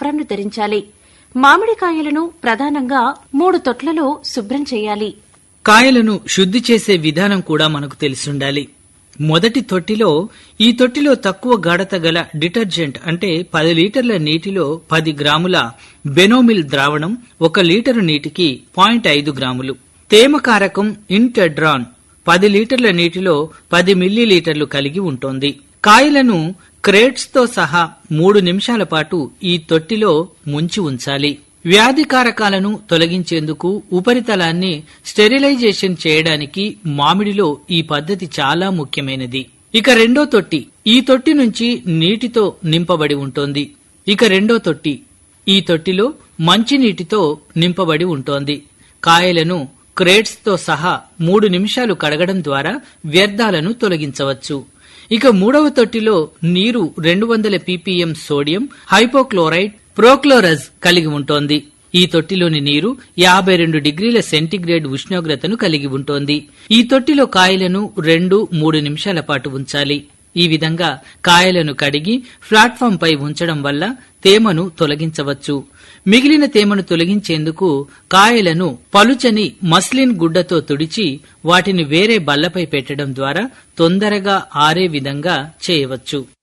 అఫ్రాన్ను ధరించాలి మామిడికాయలను ప్రధానంగా మూడు తొట్లలో శుభ్రం చేయాలి కాయలను శుద్ధి చేసే విధానం కూడా మనకు తెలిసుండాలి మొదటి తొట్టిలో ఈ తొట్టిలో తక్కువ గాఢత గల డిటర్జెంట్ అంటే పది లీటర్ల నీటిలో పది గ్రాముల బెనోమిల్ ద్రావణం ఒక లీటరు నీటికి పాయింట్ ఐదు గ్రాములు తేమ కారకం ఇంటెడ్రాన్ పది లీటర్ల నీటిలో పది మిల్లీలీటర్లు కలిగి ఉంటోంది కాయలను క్రేట్స్ తో సహా మూడు నిమిషాల పాటు ఈ తొట్టిలో ముంచి ఉంచాలి వ్యాధి కారకాలను తొలగించేందుకు ఉపరితలాన్ని స్టెరిలైజేషన్ చేయడానికి మామిడిలో ఈ పద్ధతి చాలా ముఖ్యమైనది ఇక రెండో తొట్టి ఈ తొట్టి నుంచి నీటితో నింపబడి ఉంటోంది ఇక రెండో తొట్టి ఈ తొట్టిలో మంచినీటితో నింపబడి ఉంటోంది కాయలను క్రేట్స్ తో సహా మూడు నిమిషాలు కడగడం ద్వారా వ్యర్థాలను తొలగించవచ్చు ఇక మూడవ తొట్టిలో నీరు రెండు వందల పీపీఎం సోడియం హైపోక్లోరైడ్ ప్రోక్లోరజ్ కలిగి ఉంటోంది ఈ తొట్టిలోని నీరు యాభై రెండు డిగ్రీల సెంటీగ్రేడ్ ఉష్ణోగ్రతను కలిగి ఉంటోంది ఈ తొట్టిలో కాయలను రెండు మూడు నిమిషాల పాటు ఉంచాలి ఈ విధంగా కాయలను కడిగి ప్లాట్ఫామ్ పై ఉంచడం వల్ల తేమను తొలగించవచ్చు మిగిలిన తేమను తొలగించేందుకు కాయలను పలుచని మస్లిన్ గుడ్డతో తుడిచి వాటిని వేరే బల్లపై పెట్టడం ద్వారా తొందరగా ఆరే విధంగా చేయవచ్చు